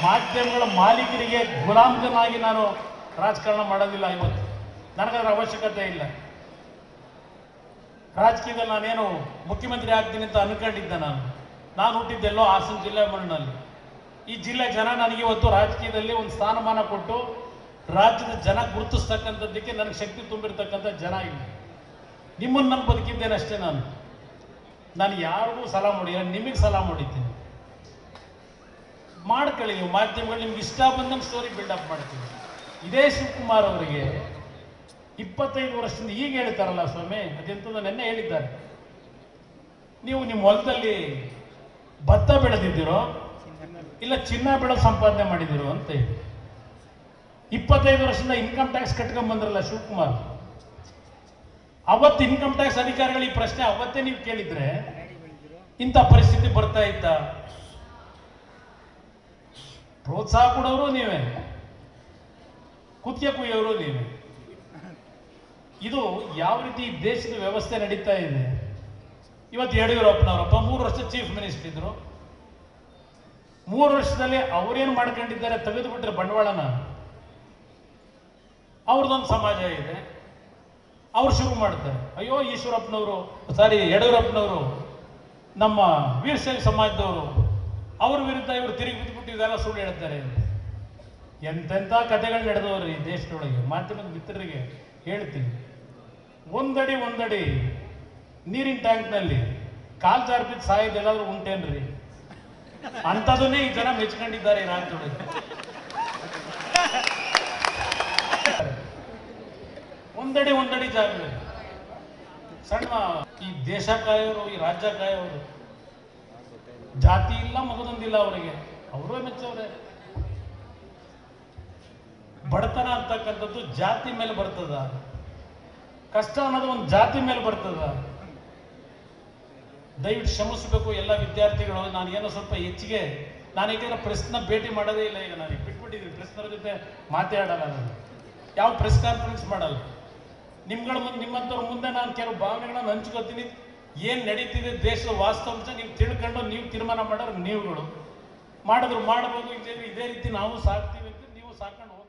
ಮಾಧ್ಯಮಗಳ ಮಾಲೀಕರಿಗೆ ಗುಲಾಮನಾಗಿ ನಾನು ರಾಜಕಾರಣ ಮಾಡೋದಿಲ್ಲ ಇವತ್ತು ನನಗದರ ಅವಶ್ಯಕತೆ ಇಲ್ಲ ರಾಜಕೀಯದಲ್ಲಿ ನಾನೇನು ಮುಖ್ಯಮಂತ್ರಿ ಆಗ್ತೀನಿ ಅಂತ ಅನ್ಕೊಂಡಿದ್ದೆ ನಾನು ನಾನು ಹುಟ್ಟಿದ್ದೆಲ್ಲೋ ಹಾಸನ ಜಿಲ್ಲೆ ಮಣ್ಣಿನಲ್ಲಿ ಈ ಜಿಲ್ಲೆ ಜನ ನನಗೆ ಇವತ್ತು ರಾಜಕೀಯದಲ್ಲಿ ಒಂದು ಸ್ಥಾನಮಾನ ಕೊಟ್ಟು ರಾಜ್ಯದ ಜನ ಗುರುತಿಸ್ತಕ್ಕಂಥದ್ದಕ್ಕೆ ನನಗೆ ಶಕ್ತಿ ತುಂಬಿರ್ತಕ್ಕಂಥ ಜನ ಇಲ್ಲ ನಿಮ್ಮನ್ನು ನಾನು ಬದುಕಿದ್ದೇನೆ ಅಷ್ಟೇ ನಾನು ನಾನು ಯಾರಿಗೂ ಸಲ ಮಾಡಿ ನಿಮಗೆ ಸಲ ಮಾಡಿದ್ದೀನಿ ಮಾಡ್ಕೊಳ್ಳಿ ನೀವು ಮಾಧ್ಯಮಗಳು ನಿಮ್ಗೆ ಇಷ್ಟ ಬಂದಂಗೆ ಸ್ಟೋರಿ ಬಿಲ್ಡಪ್ ಮಾಡ್ತೀವಿ ಇದೇ ಶಿವಕುಮಾರ್ ಅವರಿಗೆ ಇಪ್ಪತ್ತೈದು ವರ್ಷದಿಂದ ಈಗ ಹೇಳ್ತಾರಲ್ಲ ಸ್ವಾಮಿ ಅದೆಂತದ್ದು ನೆನ್ನೆ ಹೇಳಿದ್ದಾರೆ ನೀವು ನಿಮ್ಮ ಹೊಲದಲ್ಲಿ ಭತ್ತ ಬೆಳೆದಿದ್ದೀರೋ ಇಲ್ಲ ಚಿನ್ನ ಬೆಳೆದು ಸಂಪಾದನೆ ಮಾಡಿದಿರೋ ಅಂತ ಹೇಳಿ ಇಪ್ಪತ್ತೈದು ವರ್ಷದಿಂದ ಇನ್ಕಮ್ ಟ್ಯಾಕ್ಸ್ ಕಟ್ಕೊಂಡ್ ಬಂದ್ರಲ್ಲ ಶಿವಕುಮಾರ್ ಅವತ್ತು ಇನ್ಕಮ್ ಟ್ಯಾಕ್ಸ್ ಅಧಿಕಾರಿಗಳು ಈ ಪ್ರಶ್ನೆ ಅವತ್ತೇ ನೀವು ಕೇಳಿದ್ರೆ ಇಂಥ ಪರಿಸ್ಥಿತಿ ಬರ್ತಾ ಇತ್ತ ಪ್ರೋತ್ಸಾಹ ಕೊಡೋರು ನೀವೇ ಕುತ್ತಿಗೆ ಕುಯ್ಯೋರು ನೀವೇ ಇದು ಯಾವ ರೀತಿ ಈ ದೇಶದ ವ್ಯವಸ್ಥೆ ನಡೀತಾ ಇದೆ ಇವತ್ತು ಯಡಿಯೂರಪ್ಪನವರಪ್ಪ ಮೂರು ವರ್ಷ ಚೀಫ್ ಮಿನಿಸ್ಟರ್ ಇದ್ರು ಮೂರು ವರ್ಷದಲ್ಲಿ ಅವರೇನು ಮಾಡ್ಕೊಂಡಿದ್ದಾರೆ ತೆಗೆದುಬಿಟ್ರೆ ಬಂಡವಾಳನ ಅವ್ರದ್ದೊಂದು ಸಮಾಜ ಇದೆ ಅವ್ರು ಶುರು ಮಾಡ್ತಾರೆ ಅಯ್ಯೋ ಈಶ್ವರಪ್ಪನವರು ಸಾರಿ ಯಡಿಯೂರಪ್ಪನವರು ನಮ್ಮ ವೀರಶೈವ ಸಮಾಜದವರು ಅವ್ರ ವಿರುದ್ಧ ಇವರು ತಿರುಗಿ ಬಿದ್ದುಬಿಟ್ಟು ಇದೆಲ್ಲ ಸುಳ್ಳು ಹೇಳ್ತಾರೆ ಅಂತ ಎಂತೆಂಥ ಕಥೆಗಳು ನಡೆದವ್ರಿ ಈ ದೇಶದೊಳಗೆ ಮಾಧ್ಯಮದ ಮಿತ್ರರಿಗೆ ಹೇಳ್ತೀನಿ ಒಂದಡಿ ಒಂದಡಿ ನೀರಿನ ಟ್ಯಾಂಕ್ನಲ್ಲಿ ಕಾಲ್ ಜಾರ್ಬಿದ್ದು ಸಾಯೋದು ಎಲ್ಲಾದ್ರೂ ಉಂಟೇನ್ರಿ ಅಂಥದನ್ನೇ ಈ ಜನ ಮೆಚ್ಕೊಂಡಿದ್ದಾರೆ ಈ ರಾಜ್ಯದೊಳಗೆ ಒಂದಡಿ ಒಂದಡಿ ಜಾಗದಲ್ಲಿ ಸಣ್ಣ ಈ ದೇಶ ಕಾಯೋರು ಈ ರಾಜ್ಯ ಕಾಯೋರು ಜಾತಿ ಇಲ್ಲ ಮಗದೊಂದಿಲ್ಲ ಅವರಿಗೆ ಅವರೇ ಮೆಚ್ಚವ್ರೆ ಬಡತನ ಅಂತಕ್ಕಂಥದ್ದು ಜಾತಿ ಮೇಲೆ ಬರ್ತದ ಕಷ್ಟ ಅನ್ನೋದು ಒಂದು ಜಾತಿ ಮೇಲೆ ಬರ್ತದ ದಯವಿಟ್ಟು ಶ್ರಮಿಸಬೇಕು ಎಲ್ಲ ವಿದ್ಯಾರ್ಥಿಗಳು ನಾನು ಏನೋ ಸ್ವಲ್ಪ ಹೆಚ್ಚಿಗೆ ನಾನು ಯಾಕೆಂದ್ರೆ ಪ್ರೆಸ್ನ ಭೇಟಿ ಮಾಡೋದೇ ಇಲ್ಲ ಈಗ ನಾನು ಬಿಟ್ಬಿಟ್ಟಿದ್ದೀನಿ ಪ್ರೆಸ್ನವ್ರ ಜೊತೆ ಮಾತಾಡಲ್ಲ ನಾನು ಯಾವ ಪ್ರೆಸ್ ಕಾನ್ಫರೆನ್ಸ್ ಮಾಡಲ್ಲ ನಿಮ್ಗಳ ಮುಂದೆ ನಿಮ್ಮಂಥವ್ರ ಮುಂದೆ ನಾನು ಕೆಲವು ಭಾವನೆಗಳನ್ನ ಹಂಚ್ಕೋತೀನಿ ಏನು ನಡೀತಿದೆ ದೇಶದ ವಾಸ್ತವಾಂಶ ನೀವು ತಿಳ್ಕೊಂಡು ನೀವು ತೀರ್ಮಾನ ಮಾಡೋರು ನೀವುಗಳು ಮಾಡಿದ್ರು ಮಾಡ್ಬೋದು ಇದೇ ಇದೇ ರೀತಿ ನಾವು ಸಾಕ್ತೀವಿ ಅಂತ ನೀವು ಸಾಕೊಂಡು ಹೋಗ್ತೀವಿ